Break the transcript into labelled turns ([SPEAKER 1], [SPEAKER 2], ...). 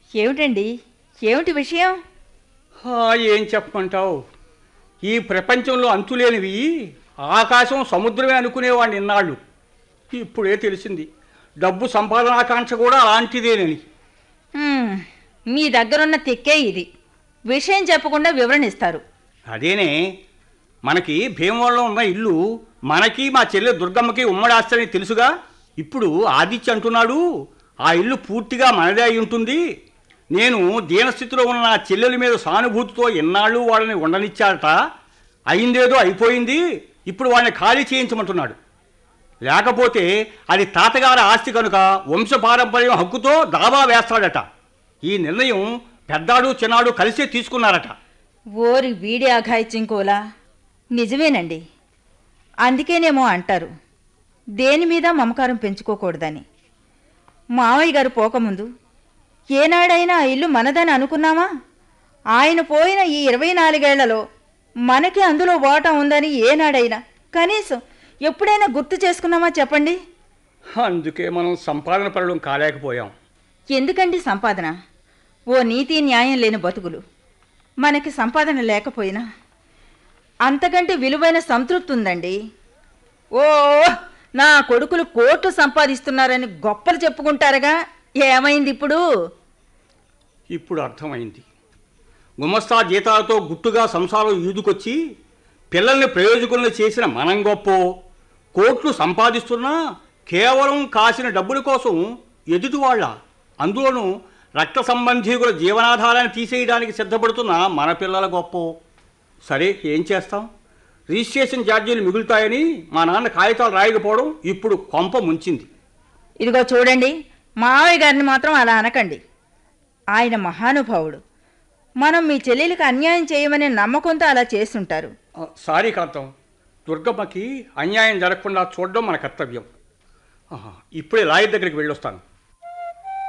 [SPEAKER 1] ఏమిటండి ఏమిటి విషయం
[SPEAKER 2] ఆ, ఏం చెప్పమంటావు ఈ ప్రపంచంలో అంతులేనివి ఆకాశం సముద్రమే అనుకునేవాడిని ఇన్నాళ్ళు ఇప్పుడే తెలిసింది డబ్బు సంపాదనాకాంక్ష కూడా అలాంటిదేనని
[SPEAKER 1] హ్మ్, మీ దగ్గరున్న తిక్కే ఇది విషయం చెప్పకుండా వివరణిస్తారు
[SPEAKER 2] అదేనే మనకి భీమవరంలో ఉన్న ఇల్లు మనకి మా చెల్లె దుర్గమ్మకి ఉమ్మడి ఆస్తని తెలుసుగా ఇప్పుడు ఆదిత్య అంటున్నాడు ఆ ఇల్లు పూర్తిగా మనదే అయి ఉంటుంది నేను దీనస్థితిలో ఉన్న నా చెల్లెల మీద సానుభూతితో ఎన్నాళ్ళు వాళ్ళని ఉండనిచ్చారట అయిందేదో అయిపోయింది ఇప్పుడు వాళ్ళని ఖాళీ చేయించమంటున్నాడు లేకపోతే అది తాతగారి ఆస్తి కనుక వంశపారంపర్యం హక్కుతో దావా వేస్తాడట ఈ నిర్ణయం పెద్దాడు చిన్నాడు కలిసే తీసుకున్నారట
[SPEAKER 1] ఓరి వీడి అఘాయిత్యంకోలా నిజమేనండి అందుకేనేమో అంటారు దేని మీద మమకారం పెంచుకోకూడదని మావయ్య గారు పోకముందు ఏనాడైనా ఆ ఇల్లు మనదని అనుకున్నామా ఆయన పోయిన ఈ ఇరవై నాలుగేళ్లలో మనకి అందులో వాటా ఉందని ఏనాడైనా కనీసం ఎప్పుడైనా గుర్తు చేసుకున్నామా చెప్పండి
[SPEAKER 2] అందుకే మనం సంపాదన పడడం కాలేకపోయాం
[SPEAKER 1] ఎందుకండి సంపాదన ఓ నీతి న్యాయం లేని బతుకులు మనకి సంపాదన లేకపోయినా అంతకంటే విలువైన సంతృప్తి ఉందండి ఓ నా కొడుకులు కోట్లు సంపాదిస్తున్నారని గొప్పలు చెప్పుకుంటారుగా ఏమైంది ఇప్పుడు
[SPEAKER 2] ఇప్పుడు అర్థమైంది గుమస్తా జీతాలతో గుట్టుగా సంసారం ఈదుకొచ్చి పిల్లల్ని ప్రయోజకులను చేసిన మనం గొప్ప కోట్లు సంపాదిస్తున్నా కేవలం కాసిన డబ్బుల కోసం ఎదుటి వాళ్ళ అందులోనూ రక్త సంబంధీకుల జీవనాధారాన్ని తీసేయడానికి సిద్ధపడుతున్న మన పిల్లల గొప్ప సరే ఏం చేస్తాం రిజిస్ట్రేషన్ ఛార్జీలు మిగులుతాయని మా నాన్న కాగితాలు రాయకపోవడం ఇప్పుడు కొంప ముంచింది
[SPEAKER 1] ఇదిగో చూడండి మావయ్య గారిని మాత్రం అలా అనకండి ఆయన మహానుభావుడు మనం మీ చెల్లెలికి అన్యాయం చేయమనే నమ్మకంతో అలా చేస్తుంటారు
[SPEAKER 2] ఆ, సారీ కాంతం దుర్గమ్మకి అన్యాయం జరగకుండా చూడడం మన కర్తవ్యం ఆహా, ఇప్పుడే లాయర్ దగ్గరికి వెళ్ళొస్తాను